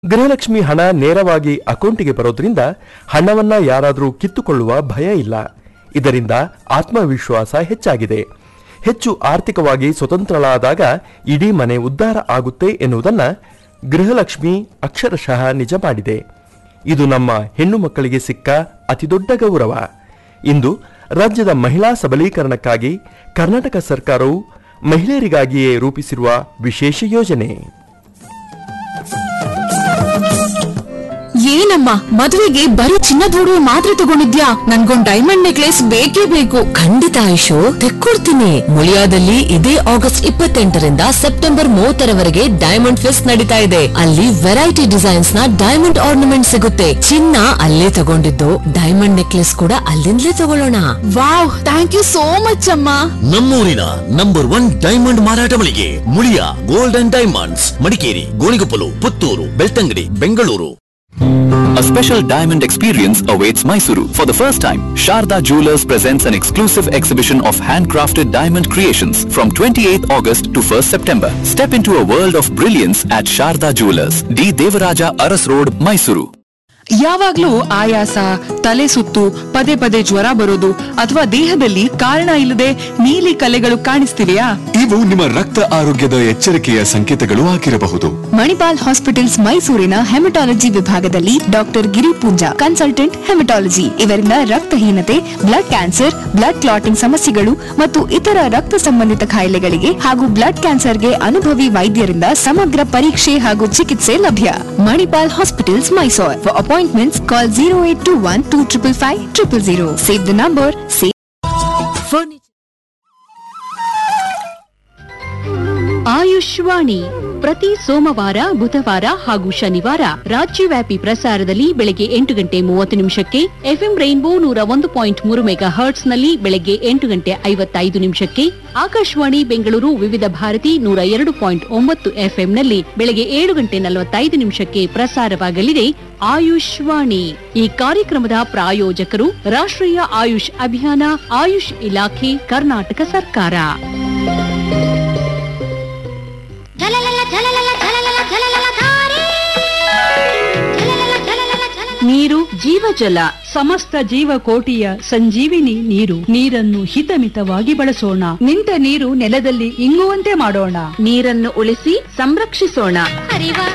ಗೃಹಲಕ್ಷ್ಮಿ ಹಣ ನೇರವಾಗಿ ಅಕೌಂಟಿಗೆ ಬರೋದ್ರಿಂದ ಹಣವನ್ನ ಯಾರಾದರೂ ಕಿತ್ತುಕೊಳ್ಳುವ ಭಯ ಇಲ್ಲ ಇದರಿಂದ ಆತ್ಮವಿಶ್ವಾಸ ಹೆಚ್ಚಾಗಿದೆ ಹೆಚ್ಚು ಆರ್ಥಿಕವಾಗಿ ಸ್ವತಂತ್ರಳಾದಾಗ ಇಡೀ ಮನೆ ಉದ್ಧಾರ ಆಗುತ್ತೆ ಎನ್ನುವುದನ್ನ ಗೃಹಲಕ್ಷ್ಮಿ ಅಕ್ಷರಶಃ ನಿಜ ಮಾಡಿದೆ ಇದು ನಮ್ಮ ಹೆಣ್ಣು ಮಕ್ಕಳಿಗೆ ಸಿಕ್ಕ ಅತಿದೊಡ್ಡ ಗೌರವ ಇಂದು ರಾಜ್ಯದ ಮಹಿಳಾ ಸಬಲೀಕರಣಕ್ಕಾಗಿ ಕರ್ನಾಟಕ ಸರ್ಕಾರವು ಮಹಿಳೆಯರಿಗಾಗಿಯೇ ರೂಪಿಸಿರುವ ವಿಶೇಷ ಯೋಜನೆ ಏನಮ್ಮ ಮದುವೆಗೆ ಬರೀ ಚಿನ್ನದ ಒಡವೆ ಮಾತ್ರ ತಗೊಂಡಿದ್ಯಾ ನನ್ಗೊಂದ್ ಡೈಮಂಡ್ ನೆಕ್ಲೆಸ್ ಬೇಕೇ ಬೇಕು ಖಂಡಿತ ಆಯುಷು ತೆಕ್ಕೊಡ್ತೀನಿ ಮುಳಿಯಾದಲ್ಲಿ ಇದೇ ಆಗಸ್ಟ್ ಇಪ್ಪತ್ತೆಂಟರಿಂದ ಸೆಪ್ಟೆಂಬರ್ ಮೂವತ್ತರವರೆಗೆ ಡೈಮಂಡ್ ಫೆಸ್ಟ್ ನಡೀತಾ ಇದೆ ಅಲ್ಲಿ ವೆರೈಟಿ ಡಿಸೈನ್ಸ್ ನ ಡೈಮಂಡ್ ಆರ್ನಮೆಂಟ್ ಸಿಗುತ್ತೆ ಚಿನ್ನ ಅಲ್ಲೇ ತಗೊಂಡಿದ್ದು ಡೈಮಂಡ್ ನೆಕ್ಲೆಸ್ ಕೂಡ ಅಲ್ಲಿಂದಲೇ ತಗೊಳ್ಳೋಣ wow thank you so much ಅಮ್ಮ ನಮ್ಮೂರಿನ ನಂಬರ್ ಒನ್ ಡೈಮಂಡ್ ಮಾರಾಟ ಮಳಿಗೆ Muliya gold and diamonds Madikeri Gonikoppal Puttur Belthangady Bengaluru A special diamond experience awaits Mysuru. For the first time, Sharda Jewelers presents an exclusive exhibition of handcrafted diamond creations from 28th August to 1st September. Step into a world of brilliance at Sharda Jewelers, D. Devaraja Aras Road, Mysuru. ಯಾವಾಗ್ಲೂ ಆಯಾಸ ತಲೆ ಸುತ್ತು ಪದೇ ಪದೇ ಜ್ವರ ಬರೋದು ಅಥವಾ ದೇಹದಲ್ಲಿ ಕಾರಣ ಇಲ್ಲದೆ ನೀಲಿ ಕಲೆಗಳು ಕಾಣಿಸ್ತಿವೆಯಾ ಇವು ನಿಮ್ಮ ರಕ್ತ ಆರೋಗ್ಯದ ಎಚ್ಚರಿಕೆಯ ಸಂಕೇತಗಳು ಆಗಿರಬಹುದು ಮಣಿಪಾಲ್ ಹಾಸ್ಪಿಟಲ್ಸ್ ಮೈಸೂರಿನ ಹೆಮಟಾಲಜಿ ವಿಭಾಗದಲ್ಲಿ doctor Giri Poonja consultant haematology ಇವರಿಂದ ರಕ್ತಹೀನತೆ ಬ್ಲಡ್ ಕ್ಯಾನ್ಸರ್ ಬ್ಲಡ್ ಕ್ಲಾಟಿಂಗ್ ಸಮಸ್ಯೆಗಳು ಮತ್ತು ಇತರ ರಕ್ತ ಸಂಬಂಧಿತ ಕಾಯಿಲೆಗಳಿಗೆ ಹಾಗೂ ಬ್ಲಡ್ ಕ್ಯಾನ್ಸರ್ಗೆ ಅನುಭವಿ ವೈದ್ಯರಿಂದ ಸಮಗ್ರ ಪರೀಕ್ಷೆ ಹಾಗೂ ಚಿಕಿತ್ಸೆ ಲಭ್ಯ Manipal hospitals Mysore for appointments call zero eight two one two triple five triple zero save the number save Ayushvani ಪ್ರತಿ ಸೋಮವಾರ ಬುಧವಾರ ಹಾಗೂ ಶನಿವಾರ ರಾಜ್ಯವ್ಯಾಪಿ ಪ್ರಸಾರದಲ್ಲಿ ಬೆಳಗ್ಗೆ ಎಂಟು ಗಂಟೆ ಮೂವತ್ತು ನಿಮಿಷಕ್ಕೆ ಎಫ್ಎಂ ರೈನ್ಬೋ ನೂರ ಒಂದು ಪಾಯಿಂಟ್ ಮೂರು ಮೆಗಾ ಹರ್ಟ್ಸ್ ನಲ್ಲಿ ಬೆಳಗ್ಗೆ ಎಂಟು ಗಂಟೆ ಐವತ್ತೈದು ನಿಮಿಷಕ್ಕೆ ಆಕಾಶವಾಣಿ ಬೆಂಗಳೂರು ವಿವಿಧ ಭಾರತಿ ನೂರ ಎರಡು ಪಾಯಿಂಟ್ ಒಂಬತ್ತು ಎಫ್ಎಂನಲ್ಲಿ ಬೆಳಗ್ಗೆ ಏಳು ಗಂಟೆ ನಲವತ್ತೈದು ನಿಮಿಷಕ್ಕೆ ಪ್ರಸಾರವಾಗಲಿದೆ ಆಯುಷ್ವಾಣಿ ಈ ಕಾರ್ಯಕ್ರಮದ ಪ್ರಾಯೋಜಕರು ರಾಷ್ಟ್ರೀಯ ಆಯುಷ್ ಅಭಿಯಾನ ಆಯುಷ್ ಇಲಾಖೆ ಕರ್ನಾಟಕ ಸರ್ಕಾರ ನೀರು ಜೀವಜಲ ಸಮಸ್ತ ಜೀವಕೋಟಿಯ ಸಂಜೀವಿನಿ ನೀರು ನೀರನ್ನು ಹಿತಮಿತವಾಗಿ ಬಳಸೋಣ ನಿಂತ ನೀರು ನೆಲದಲ್ಲಿ ಇಂಗುವಂತೆ ಮಾಡೋಣ ನೀರನ್ನು ಉಳಿಸಿ ಸಂರಕ್ಷಿಸೋಣ